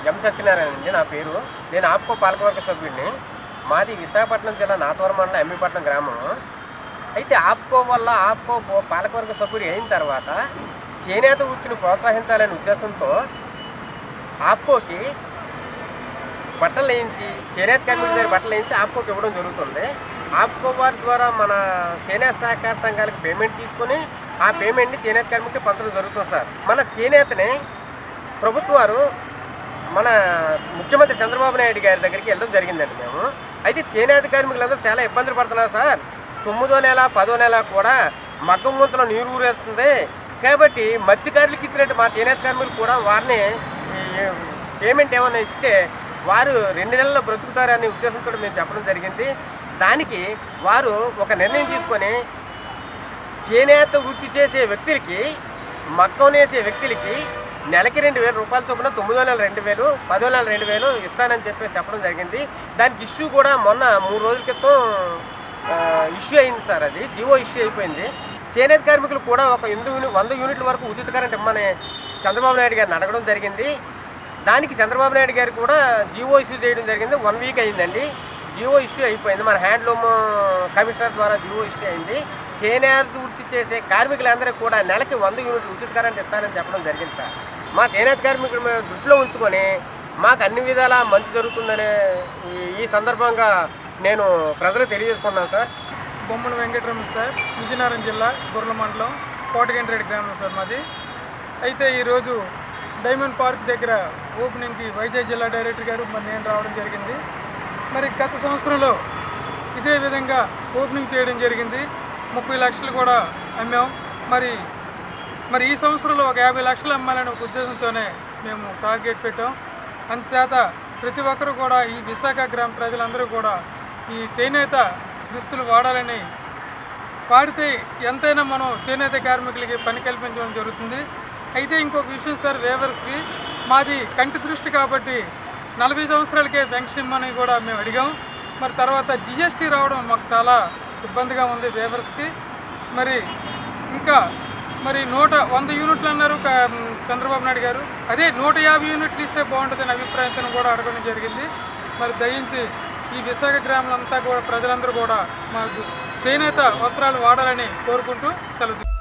ఎం సత్యనారాయణ అండి నా పేరు నేను ఆప్కో పాలకవర్గ సభ్యుడిని మాది విశాఖపట్నం జిల్లా నాతవరం మండలం ఎంబీపట్నం గ్రామం అయితే ఆప్కో వల్ల ఆప్కో బో- పాలకవర్గ సభ్యుడు అయిన తర్వాత చేనేత వృత్తిని ప్రోత్సహించాలనే ఉద్దేశంతో ఆప్కోకి బట్టలు వేయించి చేనేత కార్మికుల దగ్గర బట్టలు వేయించి ఆప్కోకి ఇవ్వడం జరుగుతుంది ఆప్కో వారి ద్వారా మన చేనేత సహకార సంఘాలకు పేమెంట్ తీసుకొని ఆ పేమెంట్ని చేనేత కార్మికులకు పంచడం జరుగుతుంది సార్ మన చేనేతని ప్రభుత్వాలు మన ముఖ్యమంత్రి చంద్రబాబు నాయుడు గారి దగ్గరికి వెళ్ళడం జరిగిందండి మేము అయితే చేనేత కార్మికులందరూ చాలా ఇబ్బందులు పడుతున్నారు సార్ తొమ్మిదో నెల పదో నెల కూడా మగ్గం గుంతలో నీరు ఊరేస్తుంది కాబట్టి మత్స్యకారులకు ఇచ్చినట్టు మా చేనేత కార్మికులు కూడా వారిని ఈ పేమెంట్ ఏమైనా ఇస్తే వారు రెండు నెలల్లో బ్రతుకుతారనే ఉద్దేశంతో మేము చెప్పడం జరిగింది దానికి వారు ఒక నిర్ణయం తీసుకొని చేనేత వృత్తి చేసే వ్యక్తులకి మక్కం నేసే వ్యక్తులకి నెలకి రెండు వేల రూపాయల చొప్పున తొమ్మిదో నెల రెండు వేలు పదో నెల రెండు వేలు ఇస్తానని చెప్పి చెప్పడం జరిగింది దానికి ఇష్యూ కూడా మొన్న మూడు రోజుల క్రితం ఇష్యూ అయింది సార్ అది జివో ఇష్యూ అయిపోయింది చేనేత కార్మికులు కూడా ఒక ఎనిమిది యూని వంద యూనిట్ల వరకు ఉచిత కరెంట్ ఇమ్మని చంద్రబాబు నాయుడు గారిని అడగడం జరిగింది దానికి చంద్రబాబు నాయుడు గారికి కూడా జియో ఇష్యూ చేయడం జరిగింది వన్ వీక్ అయిందండి జియో ఇష్యూ అయిపోయింది మన హ్యాండ్లూమ్ కమిషనర్ ద్వారా జియో ఇష్యూ అయింది చేనేత వృత్తి చేసే కార్మికులందరికీ కూడా నెలకి వంద యూనిట్లు ఉచిత కరెంట్ ఇస్తానని చెప్పడం జరిగింది సార్ మా చేనేత కార్మికులు మేము దృష్టిలో ఉంచుకొని మాకు అన్ని విధాలా మంచి జరుగుతుందనే ఈ- ఈ సందర్భంగా నేను ప్రజలకు తెలియజేసుకున్నాను సార్ బొమ్మల వెంకటరమణ సార్ విజయనగరం జిల్లా గుర్ల మండలం కోటగంటిరెడ్డి గ్రామం సార్ మాది అయితే ఈరోజు డైమండ్ పార్క్ దగ్గర ఓపెనింగ్కి వైజాగ్ జిల్లా డైరెక్టర్ గారు మరి నేను రావడం జరిగింది మరి గత సంవత్సరంలో ఇదే విధంగా ఓపెనింగ్ చేయడం జరిగింది ముప్పై లక్షలు కూడా అమ్మాం మరి మరి ఈ సంవత్సరంలో ఒక యాభై లక్షలు అమ్మాలనే ఒక ఉద్దేశంతోనే మేము టార్గెట్ పెట్టాం అందుచేత ప్రతి ఒక్కరూ కూడా ఈ విశాఖ గ్రామ ప్రజలందరూ కూడా ఈ చేనేత దుస్తులు వాడాలని వాడితే ఎంతైనా మనం చేనేత కార్మికులకి పని కల్పించడం జరుగుతుంది అయితే ఇంకొక విషయం సార్ వేవర్స్కి మాది కంటి దృష్టి కాబట్టి నలభై సంవత్సరాలకే పెన్షన్ ఇమ్మని కూడా మేము అడిగాం మరి తర్వాత జిఎస్టీ రావడం మాకు చాలా ఇబ్బందిగా ఉంది వేవర్స్కి మరి ఇంకా మరి నూట వంద యూనిట్లు అన్నారు క- చంద్రబాబు నాయుడు గారు అదే నూట యాభై యూనిట్లు ఇస్తే బాగుంటుందని అభిప్రాయంతో కూడా అడగడం జరిగింది మరి దయించి ఈ విశాఖ గ్రామంలో అంతా కూడా ప్రజలందరూ కూడా మాకు చేనేత వస్త్రాలు వాడాలని కోరుకుంటూ సెలవు